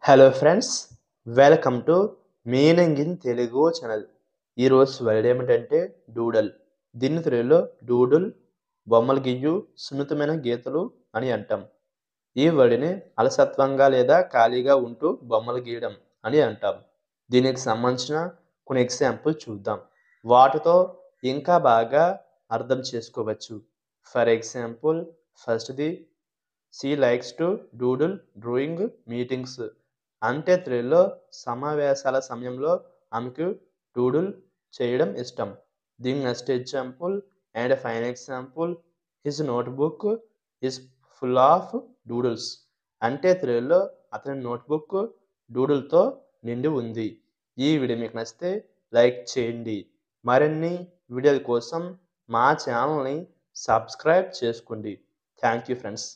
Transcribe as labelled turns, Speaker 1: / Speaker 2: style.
Speaker 1: hello friends welcome to meaning in Telugu channel ఈరోజు word ఏమిటంటే doodle దీన్ని తెలుగులో డూడుల్ బొమ్మలు గీయు సున్నితమైన గీతలు అని అంటాం ఈ వర్డ్ని అలసత్వంగా లేదా ఖాళీగా ఉంటూ బొమ్మలు గీయడం అని అంటాం దీనికి సంబంధించిన కొన్ని ఎగ్జాంపుల్ చూద్దాం వాటితో ఇంకా బాగా అర్థం చేసుకోవచ్చు ఫర్ ఎగ్జాంపుల్ ఫస్ట్ది she likes to doodle drawing meetings అంటే తెలుగులో సమావేశాల సమయంలో ఆమెకు డూడుల్ చేయడం ఇష్టం దీని next example and fine example his notebook is full of doodles అంటే తెలుగులో అతని నోట్బుక్ డూడుల్తో నిండి ఉంది ఈ వీడియో మీకు నచ్చితే లైక్ చేయండి మరిన్ని వీడియోల కోసం మా ఛానల్ని సబ్స్క్రైబ్ చేసుకోండి థ్యాంక్ యూ ఫ్రెండ్స్